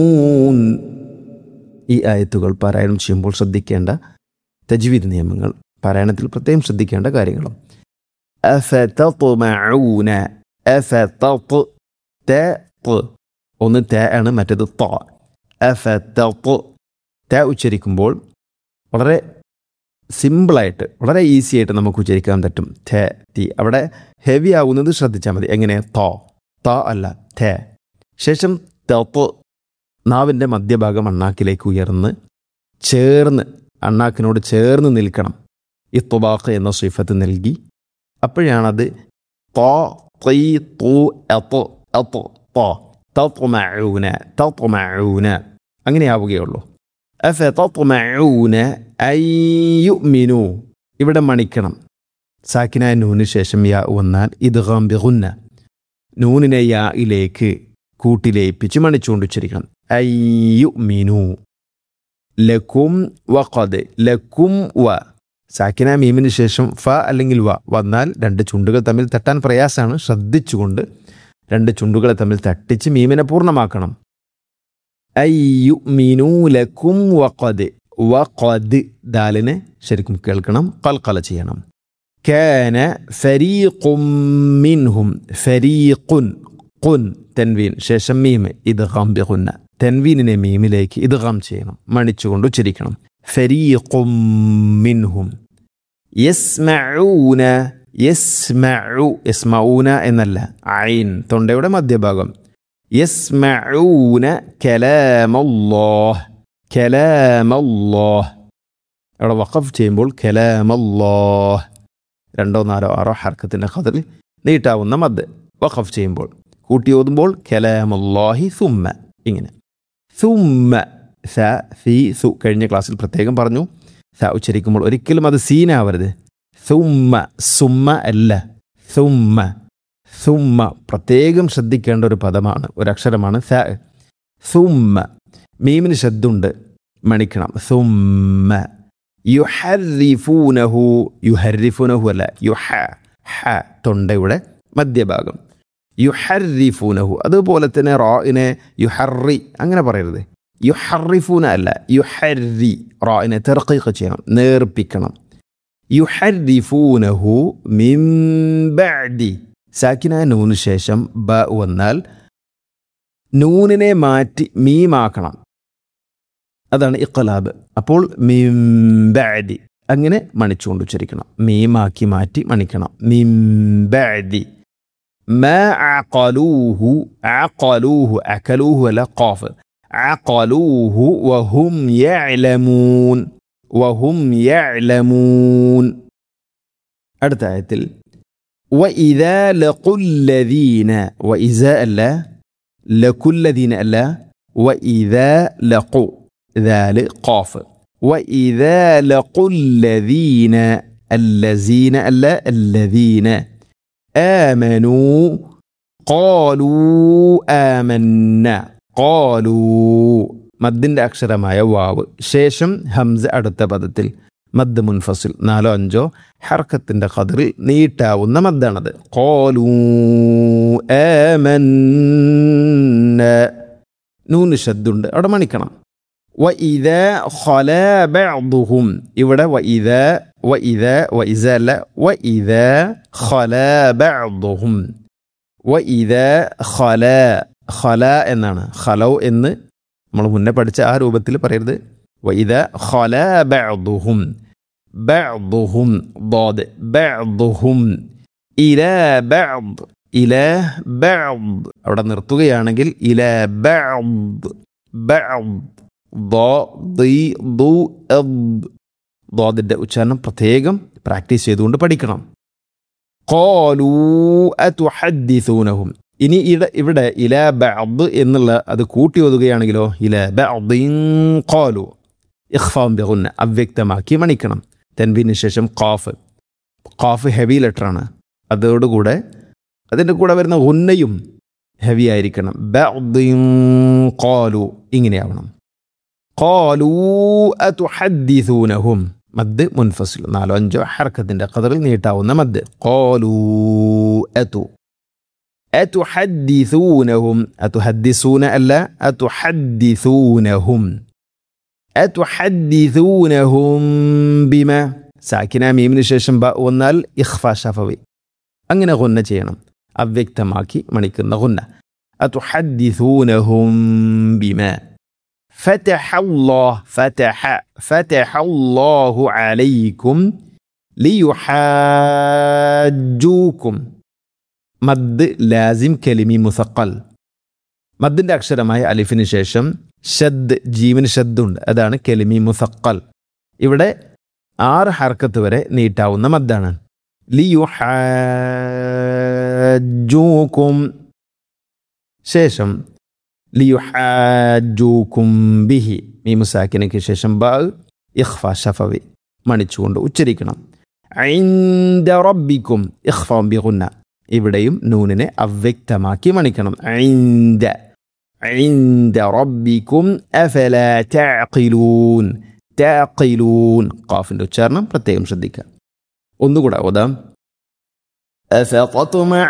ഊൻ. ഈ ആയത്തുകൾ പാരായണം ചെയ്യുമ്പോൾ ശ്രദ്ധിക്കേണ്ട തജ്വീദ് നിയമങ്ങൾ പാരായണത്തിൽ പ്രത്യേകം ശ്രദ്ധിക്കേണ്ട കാര്യങ്ങളും അഫതത്മഊന അഫതത് ത ത്. ഒന്ന് ത ആണ് മറ്റേത് ത അഫതത് ത ഉച്ചരിക്കുമ്പോൾ വളരെ സിമ്പിളായിട്ട് വളരെ ഈസി ആയിട്ട് നമുക്ക് ഉച്ചരിക്കാൻ പറ്റും ഥ തി അവിടെ ഹെവി ആവുന്നത് ശ്രദ്ധിച്ചാൽ മതി എങ്ങനെ തോ ത അല്ല ഥ ശേഷം തപ്പ് നാവിൻ്റെ മധ്യഭാഗം അണ്ണാക്കിലേക്ക് ഉയർന്ന് ചേർന്ന് അണ്ണാക്കിനോട് ചേർന്ന് നിൽക്കണം ഇത്തുബാഖ് എന്ന സിഫത്ത് നൽകി അപ്പോഴാണത് തോ തീ തൂ എത്ത് എത്ത് തോ തത്മഊന തത്മഊന അങ്ങനെയാവുകയുള്ളൂ അഫ തത്മഊന അയ്യുമിനു ഇവിടെ മണിക്കണം സാക്കിനായ നൂന് ശേഷം യാ വന്നാൽ ഇദ്ഗാം ബിഗുന്ന നൂനിനെ യായിലേക്ക് കൂട്ടിലേപ്പിച്ച് മണിച്ചുകൊണ്ട് ഉച്ചരിക്കണം അയ്യുമിനു ലക്കും വഖദ് ലക്കും വ സാക്കിന മീമിന് ശേഷം ഫ അല്ലെങ്കിൽ വ വന്നാൽ രണ്ട് ചുണ്ടുകൾ തമ്മിൽ തട്ടാൻ പ്രയാസമാണ് ശ്രദ്ധിച്ചുകൊണ്ട് രണ്ട് ചുണ്ടുകളെ തമ്മിൽ തട്ടിച്ച് മീമിനെ പൂർണ്ണമാക്കണം അയ്യുമിനു ലക്കും വഖദ് വഖദ് ദാലിനെ ശരിക്കും കേൾക്കണം കൽക്കല ചെയ്യണം കാന ഫരീഖും മിൻഹും ഫരീഖുൻ ഖുൻ തെൻവീൻ ശേഷം മീം ഇദ്ഗാം ബിഗുന്ന തെൻവീനിനെ മീമിലേക്ക് ഇദ്ഗാം ചെയ്യണം മണിച്ചുകൊണ്ട് ഉച്ചരിക്കണം ഫരീഖും മിൻഹും യസ്മഊന യസ്മഉ യസ്മഊന എന്നല്ല ഐൻ തൊണ്ടയുടെ മധ്യഭാഗം യസ്മഊന കലാമല്ലാഹ് കലാമല്ലാഹ് അവിടെ വഖഫ് ചെയ്യുമ്പോൾ കലാമല്ലാഹ് രണ്ടോ നാലോ ആറോ ഹർക്കത്തിൻ്റെ ഖദറിൽ നീട്ടാവുന്ന മദ് വഖഫ് ചെയ്യുമ്പോൾ കൂട്ടി ഓതുമ്പോൾ കലാമല്ലാഹി സുമ്മ ഇങ്ങനെ സുമ്മ സ ഫി സു കഴിഞ്ഞ ക്ലാസ്സിൽ പ്രത്യേകം പറഞ്ഞു സ ഉച്ചരിക്കുമ്പോൾ ഒരിക്കലും അത് സീനാവരുത് സുമ്മ സുമ്മ അല്ല സുമ്മ സുമ്മ പ്രത്യേകം ശ്രദ്ധിക്കേണ്ട ഒരു പദമാണ് ഒരു അക്ഷരമാണ് സ സുമ്മ മീമിന് ശബ്ദമുണ്ട് മണിക്കണം സുമ്മ യുഹരിഫൂനഹു യുഹരിഫൂനഹു അല്ല യുഹ ഹ തൊണ്ടയുടെ മധ്യഭാഗം യുഹരിഫൂനഹു അതുപോലെ തന്നെ റായിനെ യുഹറി അങ്ങനെ പറയരുത് യുഹറിഫൂന അല്ല യുഹരി റായിനെ തെർക്കീഖ് ചെയ്യണം നേർപ്പിക്കണം യുഹരിഫൂനഹു മിംബഅദി സാക്കിനായ നൂന് ശേഷം ബ വന്നാൽ നൂനിനെ മാറ്റി മീമാക്കണം അതാണ് ഇഖലാബ് അപ്പോൾ മിംബഅദി അങ്ങനെ മണിച്ചുകൊണ്ട് ഉച്ചരിക്കണം മീമാക്കി മാറ്റി മണിക്കണം മിംബഅദി ما عقلوه عقلوه أكلوه ولا قاف عقلوه وهم يعلمون وهم يعلمون അടുത്ത ആയത്തിൽ وإذا لقوا الذين وإذا ألا لقوا الذين ألا وإذا لقوا ذال قاف وإذا لقوا الذين الذين ألا الذين آمنوا قالوا آمنا قالوا മദ്ദിൻ്റെ അക്ഷരമായ വാവ് ശേഷം ഹംസ അടുത്ത പദത്തിൽ മദ് മുൻഫസിൽ നാലോ അഞ്ചോ ഹർക്കത്തിൻ്റെ ഖദറിൽ നീട്ടാവുന്ന മദ്ദാണത് കോലൂ ഏമന്ന നൂന് ശബ്ദുണ്ട് അവിടെ മണിക്കണം വ ഇത ഖല ബഅദുഹും ഇവിടെ വ ഇത വ ഇത വ ഇസ അല്ല വ ഇത ഖല ബഅദുഹും വ ഇത ഖല ഖല എന്നാണ് ഖലൗ എന്ന് നമ്മൾ മുന്നേ പഠിച്ച ആ രൂപത്തിൽ പറയരുത് വ ഇത ഖല ബഅദുഹും ബഅദുഹും ضاد ബഅദുഹും ഇല ബഅദ് ഇല ബഅദ് അവിടെ നിർത്തുകയാണെങ്കിൽ ഇല ബഅദ് ബഅദ് ضادന്റെ ഉച്ചാരണം പ്രത്യേകം പ്രാക്ടീസ് ചെയ്തുകൊണ്ട് പഠിക്കണം കോലൂ അതുഹദ്ദിസൂനഹും ഇനി ഇട ഇവിടെ ഇല ബഅദ് എന്നുള്ള അത് കൂട്ടി ഒതുകയാണെങ്കിലോ ഇല ബഅദിൻ കോലു ഇഖ്ഫാം ബിഗുന്ന അവ്യക്തമാക്കി മണിക്കണം തെൻവിന് ശേഷം ഖാഫ് ഖാഫ് ഹെവി ലെറ്ററാണ് അതോടുകൂടെ അതിൻ്റെ കൂടെ വരുന്ന ഉന്നയും ഹെവി ആയിരിക്കണം ബഅദിൻ കോലു ഇങ്ങനെയാവണം قالوا أتحدثونهم മദ് മുൻഫസിൽ നാലോ അഞ്ചോ ഹർക്കത്തിൻ്റെ കതറിൽ നീട്ടാവുന്ന മദ് കോലൂ എത്തു അതുഹദ്ദിസൂനഹും അതുഹദ്ദിസൂന അല്ല അതുഹദ്ദിസൂനഹും അതുഹദ്ദിസൂനഹും ബിമ സാക്കിന മീമിന് ശേഷം ബ വന്നാൽ ഇഖ്ഫ ഷഫവി അങ്ങനെ ഗുന്ന ചെയ്യണം അവ്യക്തമാക്കി മണിക്കുന്ന ഗുന്ന അതുഹദ്ദിസൂനഹും ബിമ فتح الله فتح فتح الله عليكم ليحاجوكم മദ് ലാസിം കലിമി മുസക്കൽ മദ്ദിൻ്റെ അക്ഷരമായ അലിഫിന് ശേഷം ഷദ് ജീവന് ഷദ്ദുണ്ട് അതാണ് കലിമി മുസക്കൽ ഇവിടെ ആറ് ഹർക്കത്ത് വരെ നീട്ടാവുന്ന മദ്ദാണ് ലിയുഹാജൂക്കും ശേഷം ലിയുഹാജൂക്കും ബിഹി മീമുസാക്കിനയ്ക്ക് ശേഷം ബ ഇഖ്ഫ ഷഫവി മണിച്ചുകൊണ്ട് ഉച്ചരിക്കണം ഐന്ദ റബ്ബിക്കും ഇഖ്ഫ ബിഗുന്ന ഇവിടെയും നൂനിനെ അവ്യക്തമാക്കി മണിക്കണം ഐന്ദ ഐന്ദ റബ്ബിക്കും അഫല തഅഖിലൂൻ തഅഖിലൂൻ ഖാഫിൻ്റെ ഉച്ചാരണം പ്രത്യേകം ശ്രദ്ധിക്കുക ഒന്നുകൂടെ ഓതാം أفطمع